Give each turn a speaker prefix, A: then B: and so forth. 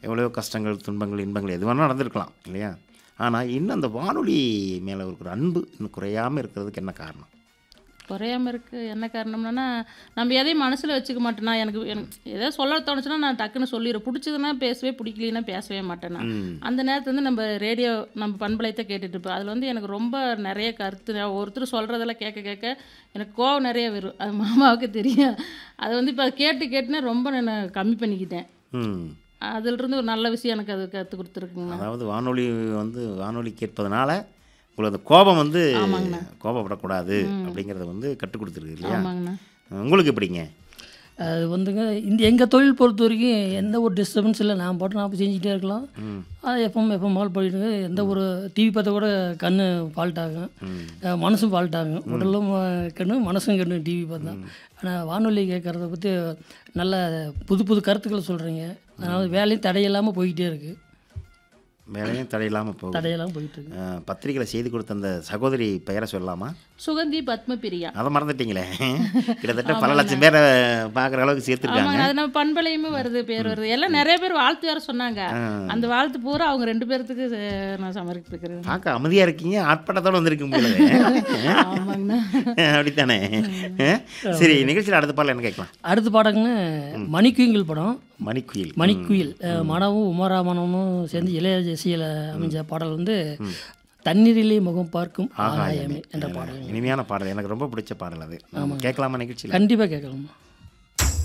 A: எவ்வளோ கஷ்டங்கள் துன்பங்கள் இன்பங்கள் எது வேணாலும் நடந்திருக்கலாம் இல்லையா ஆனால் இன்னும் அந்த வானொலி மேலே இருக்கிற அன்பு இன்னும் குறையாமல் இருக்கிறதுக்கு என்ன காரணம்
B: குறையாம இருக்கு என்ன காரணம்னா நம்ம எதையும் மனசில் வச்சுக்க மாட்டேனா எனக்கு எனக்கு ஏதோ சொல்ல தோணுச்சுன்னா நான் டக்குன்னு சொல்லிடுறேன் பிடிச்சதுன்னா பேசவே பிடிக்கலைன்னா பேசவே மாட்டேன் நான்.
A: ம்.
B: அந்த நேரத்துல வந்து நம்ம ரேடியோ நம்ம பண்பலையத்தை கேட்டுட்டு இருப்போம் அதில் வந்து எனக்கு ரொம்ப நிறைய கருத்து நான் ஒருத்தர் சொல்கிறதெல்லாம் கேட்க கேட்க எனக்கு கோவம் நிறைய வரும் அது மாமாவுக்கு தெரியும் அதை வந்து இப்போ கேட்டு கேட்டுனே ரொம்ப நான் கம்மி பண்ணிக்கிட்டேன்
A: ம்
B: அதிலிருந்து ஒரு நல்ல விஷயம் எனக்கு அது கற்றுக் கொடுத்துருக்குங்க
A: அதாவது வானொலி வந்து வானொலி கேட்பதனால உங்களுக்கு அந்த கோபம் வந்து கோபப்படக்கூடாது அப்படிங்கிறத வந்து கற்றுக் கொடுத்துருக்கு இல்லையா
B: ஆமாங்கண்ணா
A: உங்களுக்கு எப்படிங்க
C: அது வந்துங்க இந்த எங்கள் தொழில் பொறுத்த வரைக்கும் எந்த ஒரு டிஸ்டர்பன்ஸ் இல்லை நான் பாட்டு நான் செஞ்சுக்கிட்டே இருக்கலாம் அது எப்பவும் எப்போ மால் போயிட்டு எந்த ஒரு டிவி பார்த்தா கூட கண் ஃபால்ட் ஆகும் அஹ் மனசும் ஃபால்ட் ஆகும் உடலும் அஹ், கண்ணு மனசும் கண்ணு டிவி பார்த்தா ஆனால் வானொலி கேட்குறத பற்றி நல்ல புது புது கருத்துக்களை சொல்கிறீங்க அதனால் வேலையும் தடையில்லாமல் போய்கிட்டே இருக்குது
A: வேலையும் தடையில்லாமல் போகும்
C: தடையில்லாமல் போயிட்டு இருக்கு
A: அஹ், பத்திரிக்கையில் செய்து கொடுத்த அந்த சகோதரி பெயரை சொல்லலாமா
B: சுகந்தி பத்மபிரியா
A: அதை மறந்துட்டீங்களே கிட்டத்தட்ட பல லட்சம் பேரை பார்க்குற அளவுக்கு சேர்த்துருக்காங்க
B: ஆமாங்க அது நம்ம பண்பலையுமே வருது பேர் வருது எல்லாம் நிறைய பேர் வாழ்த்து வேற சொன்னாங்க அந்த வாழ்த்து பூரா அவங்க ரெண்டு பேர்த்துக்கு அஹ், நான் சமர்ப்பிக்கிறேன்
A: பார்க்க அமைதியாக இருக்கீங்க ஆட்பட்டத்தோடு வந்திருக்கும் போல
B: ஆமாங்கண்ணா
A: அப்படித்தானே அஹ்? சரி நிகழ்ச்சியில் அடுத்த பாடல் என்ன கேட்கலாம்
C: அடுத்த பாடங்கன்னு மணிக்குயிங்கள் படம்
A: மணிக்குயில்
C: மணிக்குயில் அஹ், மனமும் உமாராமனமும் சேர்ந்து இளைய இசையில் அமைஞ்ச பாடல் வந்து தண்ணீரிலே முகம் பார்க்கும் ஆகாயமே என்ற பாடல்
A: இனிமையான பாடல் எனக்கு ரொம்ப பிடிச்ச பாடல் அது கேட்கலாமா நிகழ்ச்சியில்
C: கண்டிப்பாக கேட்கலாம்